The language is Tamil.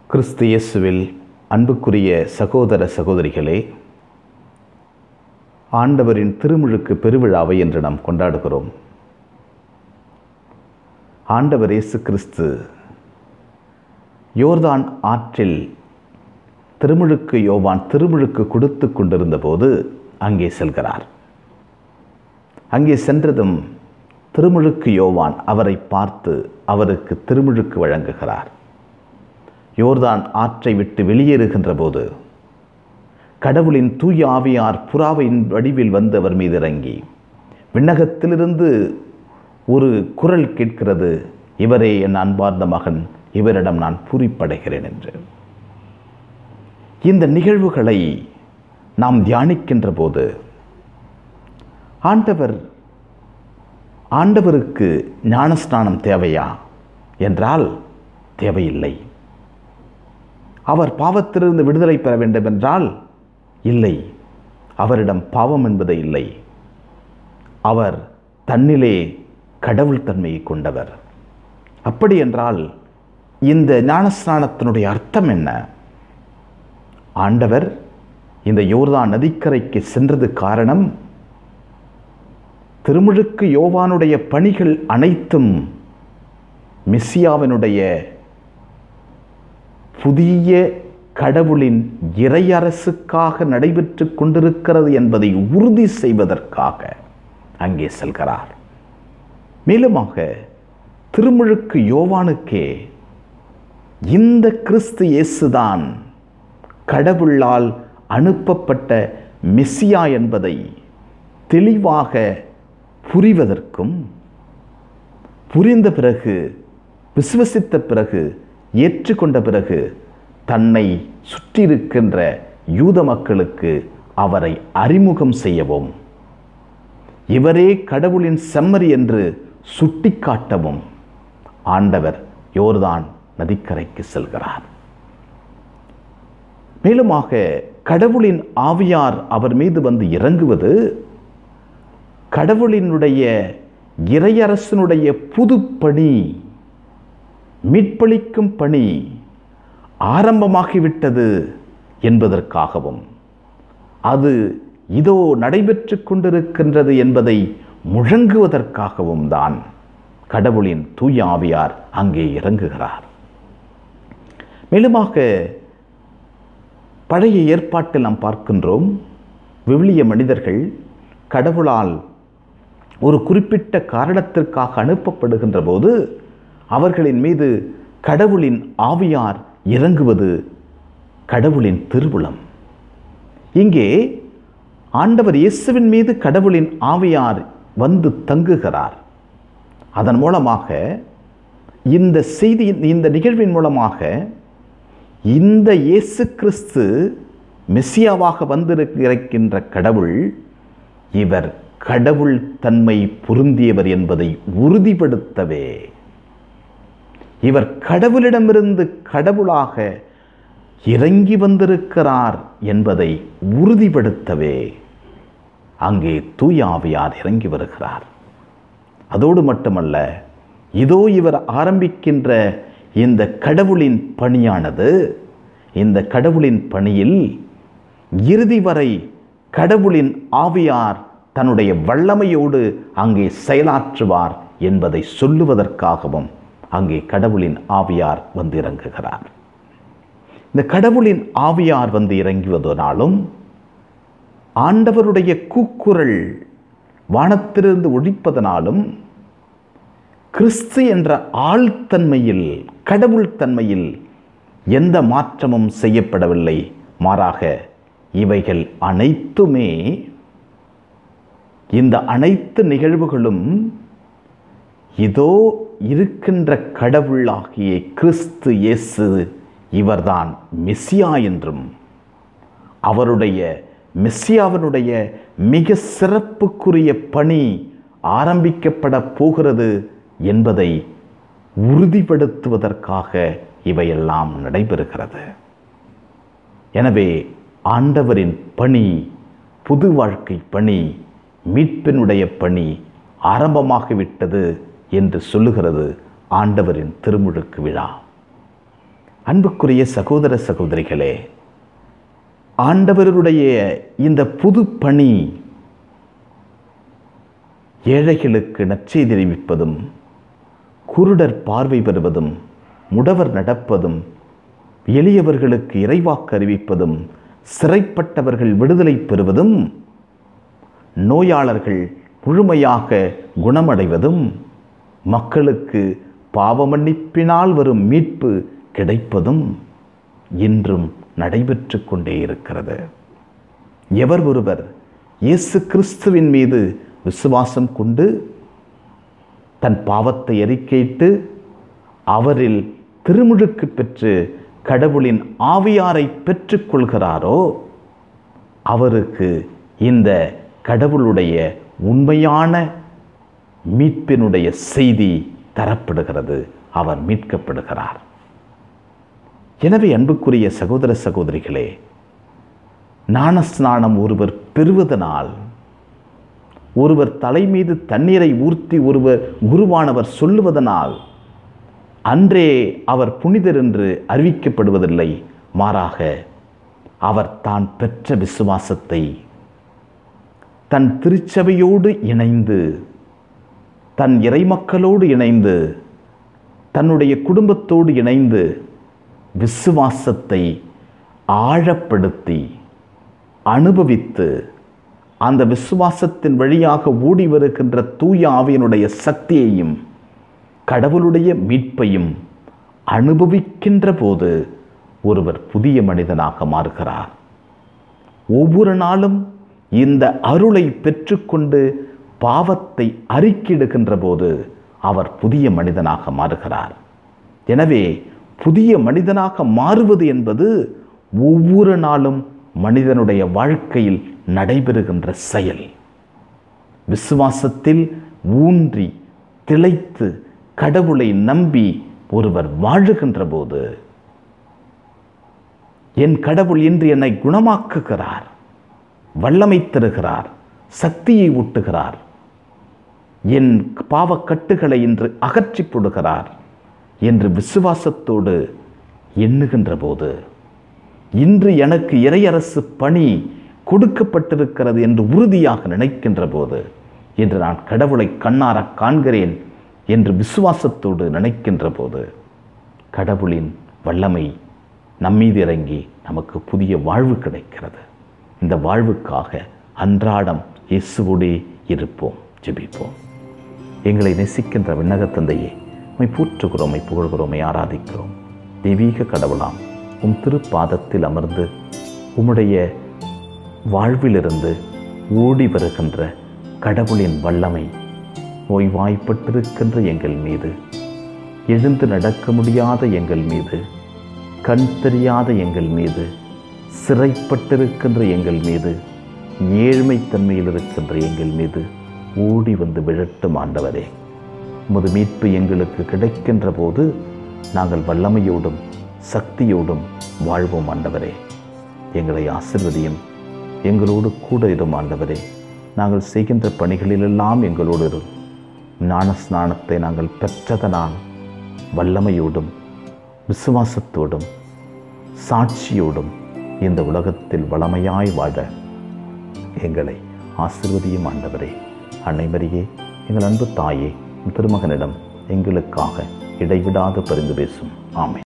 கிறிஸ்து இயேசுவில் அன்புக்குரிய சகோதர சகோதரிகளே ஆண்டவரின் திருமுழுக்கு பெருவிழாவை என்று நாம் கொண்டாடுகிறோம் ஆண்டவர் இயேசு கிறிஸ்து யோர்தான் ஆற்றில் திருமுழுக்கு யோவான் திருமுழுக்கு கொடுத்து கொண்டிருந்த போது அங்கே செல்கிறார் அங்கே சென்றதும் திருமுழுக்கு யோவான் அவரை பார்த்து அவருக்கு திருமுழுக்கு வழங்குகிறார் யோர்தான் ஆற்றை விட்டு வெளியேறுகின்ற போது கடவுளின் தூய ஆவியார் புறாவின் வடிவில் வந்து அவர் மீது இறங்கி விண்ணகத்திலிருந்து ஒரு குரல் கேட்கிறது இவரே என் அன்பார்ந்த மகன் இவரிடம் நான் பூரிப்படைகிறேன் என்று இந்த நிகழ்வுகளை நாம் தியானிக்கின்ற போது ஆண்டவர் ஆண்டவருக்கு ஞானஸ்நானம் தேவையா என்றால் தேவையில்லை அவர் பாவத்திலிருந்து விடுதலை பெற வேண்டும் என்றால் இல்லை அவரிடம் பாவம் என்பது இல்லை அவர் தன்னிலே கடவுள் தன்மையை கொண்டவர் அப்படி என்றால் இந்த ஞானஸ்நானத்தினுடைய அர்த்தம் என்ன ஆண்டவர் இந்த யோர்தான் நதிக்கரைக்கு சென்றது காரணம் திருமுழுக்கு யோவானுடைய பணிகள் அனைத்தும் மிஸ்ஸியாவினுடைய புதிய கடவுளின் இறையரசுக்காக நடைபெற்று கொண்டிருக்கிறது என்பதை உறுதி செய்வதற்காக அங்கே செல்கிறார் மேலுமாக திருமுழுக்கு யோவானுக்கே இந்த கிறிஸ்து இயேசுதான் கடவுளால் அனுப்பப்பட்ட மெஸ்ஸியா என்பதை தெளிவாக புரிவதற்கும் புரிந்த பிறகு விசுவசித்த பிறகு ஏற்றுக்கொண்ட பிறகு தன்னை சுற்றியிருக்கின்ற யூத மக்களுக்கு அவரை அறிமுகம் செய்யவும் இவரே கடவுளின் செம்மறி என்று சுட்டிக்காட்டவும் ஆண்டவர் யோர்தான் நதிக்கரைக்கு செல்கிறார் மேலுமாக கடவுளின் ஆவியார் அவர் மீது வந்து இறங்குவது கடவுளினுடைய இறையரசனுடைய புது பணி மீட்பளிக்கும் பணி ஆரம்பமாகிவிட்டது என்பதற்காகவும் அது இதோ நடைபெற்று கொண்டிருக்கின்றது என்பதை முழங்குவதற்காகவும் தான் கடவுளின் தூய ஆவியார் அங்கே இறங்குகிறார் மேலுமாக பழைய ஏற்பாட்டில் நாம் பார்க்கின்றோம் விவிலிய மனிதர்கள் கடவுளால் ஒரு குறிப்பிட்ட காரணத்திற்காக அனுப்பப்படுகின்ற போது அவர்களின் மீது கடவுளின் ஆவியார் இறங்குவது கடவுளின் திருவுளம் இங்கே ஆண்டவர் இயேசுவின் மீது கடவுளின் ஆவியார் வந்து தங்குகிறார் அதன் மூலமாக இந்த செய்தியின் இந்த நிகழ்வின் மூலமாக இந்த இயேசு கிறிஸ்து மெஸ்ஸியாவாக வந்திருக்கின்ற கடவுள் இவர் கடவுள் தன்மை பொருந்தியவர் என்பதை உறுதிப்படுத்தவே இவர் கடவுளிடமிருந்து கடவுளாக இறங்கி வந்திருக்கிறார் என்பதை உறுதிப்படுத்தவே அங்கே தூய ஆவியார் இறங்கி வருகிறார் அதோடு மட்டுமல்ல இதோ இவர் ஆரம்பிக்கின்ற இந்த கடவுளின் பணியானது இந்த கடவுளின் பணியில் இறுதி வரை கடவுளின் ஆவியார் தன்னுடைய வல்லமையோடு அங்கே செயலாற்றுவார் என்பதை சொல்லுவதற்காகவும் அங்கே கடவுளின் ஆவியார் வந்து இறங்குகிறார் இந்த கடவுளின் ஆவியார் வந்து இறங்குவதனாலும் ஆண்டவருடைய கூக்குரல் வானத்திலிருந்து ஒழிப்பதனாலும் கிறிஸ்து என்ற ஆழ்த்தன்மையில் கடவுள் தன்மையில் எந்த மாற்றமும் செய்யப்படவில்லை மாறாக இவைகள் அனைத்துமே இந்த அனைத்து நிகழ்வுகளும் இதோ இருக்கின்ற கடவுளாகிய கிறிஸ்து இயேசு இவர்தான் மெஸ்ஸியா என்றும் அவருடைய மெஸ்ஸியாவினுடைய மிக சிறப்புக்குரிய பணி ஆரம்பிக்கப்பட போகிறது என்பதை உறுதிப்படுத்துவதற்காக இவையெல்லாம் நடைபெறுகிறது எனவே ஆண்டவரின் பணி புது வாழ்க்கை பணி மீட்பினுடைய பணி ஆரம்பமாகிவிட்டது என்று சொல்லுகிறது ஆண்டவரின் திருமுழுக்கு விழா அன்புக்குரிய சகோதர சகோதரிகளே ஆண்டவருடைய இந்த புது பணி ஏழைகளுக்கு நற்செய்தி அறிவிப்பதும் குருடர் பார்வை பெறுவதும் முடவர் நடப்பதும் எளியவர்களுக்கு இறைவாக்கு அறிவிப்பதும் சிறைப்பட்டவர்கள் விடுதலை பெறுவதும் நோயாளர்கள் முழுமையாக குணமடைவதும் மக்களுக்கு பாவ மன்னிப்பினால் வரும் மீட்பு கிடைப்பதும் இன்றும் நடைபெற்று கொண்டே இருக்கிறது எவர் ஒருவர் இயேசு கிறிஸ்துவின் மீது விசுவாசம் கொண்டு தன் பாவத்தை அறிக்கையிட்டு அவரில் திருமுழுக்கு பெற்று கடவுளின் ஆவியாரை பெற்றுக்கொள்கிறாரோ அவருக்கு இந்த கடவுளுடைய உண்மையான மீட்பினுடைய செய்தி தரப்படுகிறது அவர் மீட்கப்படுகிறார் எனவே அன்புக்குரிய சகோதர சகோதரிகளே ஞானஸ்நானம் ஒருவர் பெறுவதனால் ஒருவர் தலை மீது தண்ணீரை ஊர்த்தி ஒருவர் குருவானவர் சொல்லுவதனால் அன்றே அவர் புனிதர் என்று அறிவிக்கப்படுவதில்லை மாறாக அவர் தான் பெற்ற விசுவாசத்தை தன் திருச்சபையோடு இணைந்து தன் இறைமக்களோடு இணைந்து தன்னுடைய குடும்பத்தோடு இணைந்து விசுவாசத்தை ஆழப்படுத்தி அனுபவித்து அந்த விசுவாசத்தின் வழியாக ஓடி வருகின்ற தூய ஆவியனுடைய சக்தியையும் கடவுளுடைய மீட்பையும் அனுபவிக்கின்ற போது ஒருவர் புதிய மனிதனாக மாறுகிறார் ஒவ்வொரு நாளும் இந்த அருளை பெற்றுக்கொண்டு பாவத்தை அறிக்கிடுகின்ற போது அவர் புதிய மனிதனாக மாறுகிறார் எனவே புதிய மனிதனாக மாறுவது என்பது ஒவ்வொரு நாளும் மனிதனுடைய வாழ்க்கையில் நடைபெறுகின்ற செயல் விசுவாசத்தில் ஊன்றி திளைத்து கடவுளை நம்பி ஒருவர் வாழுகின்ற போது என் கடவுள் இன்று என்னை குணமாக்குகிறார் வல்லமை தருகிறார் சக்தியை ஊட்டுகிறார் என் பாவக்கட்டுகளை இன்று அகற்றி போடுகிறார் என்று விசுவாசத்தோடு எண்ணுகின்ற போது இன்று எனக்கு இறையரசு பணி கொடுக்கப்பட்டிருக்கிறது என்று உறுதியாக நினைக்கின்ற போது இன்று நான் கடவுளை கண்ணார காண்கிறேன் என்று விசுவாசத்தோடு நினைக்கின்ற போது கடவுளின் வல்லமை நம்மீது இறங்கி நமக்கு புதிய வாழ்வு கிடைக்கிறது இந்த வாழ்வுக்காக அன்றாடம் இயேசுவோடே இருப்போம் ஜெபிப்போம் எங்களை நேசிக்கின்ற விண்ணக தந்தையே உம்மை போற்றுகிறோம் உம்மை புகழ்கிறோம் உம்மை ஆராதிக்கிறோம் தெய்வீக கடவுளாம் உம் திருப்பாதத்தில் அமர்ந்து உம்முடைய வாழ்விலிருந்து ஓடி வருகின்ற கடவுளின் வல்லமை ஓய்வாய்ப்பட்டிருக்கின்ற எங்கள் மீது எழுந்து நடக்க முடியாத எங்கள் மீது கண் தெரியாத எங்கள் மீது சிறைப்பட்டிருக்கின்ற எங்கள் மீது ஏழ்மைத்தன்மையில் இருக்கின்ற எங்கள் மீது ஓடி வந்து விழட்டும் ஆண்டவரே உமது மீட்பு எங்களுக்கு கிடைக்கின்ற போது நாங்கள் வல்லமையோடும் சக்தியோடும் வாழ்வோம் ஆண்டவரே எங்களை ஆசிர்வதியும் எங்களோடு கூட இரும் ஆண்டவரே நாங்கள் செய்கின்ற பணிகளிலெல்லாம் எங்களோடு இரும் ஞான ஸ்நானத்தை நாங்கள் பெற்றதனால் வல்லமையோடும் விசுவாசத்தோடும் சாட்சியோடும் இந்த உலகத்தில் வளமையாய் வாழ எங்களை ஆசிர்வதியும் ஆண்டவரே அன்னைமரியே எங்கள் அன்பு தாயே திருமகனிடம் எங்களுக்காக இடைவிடாது பரிந்து பேசும் ஆமை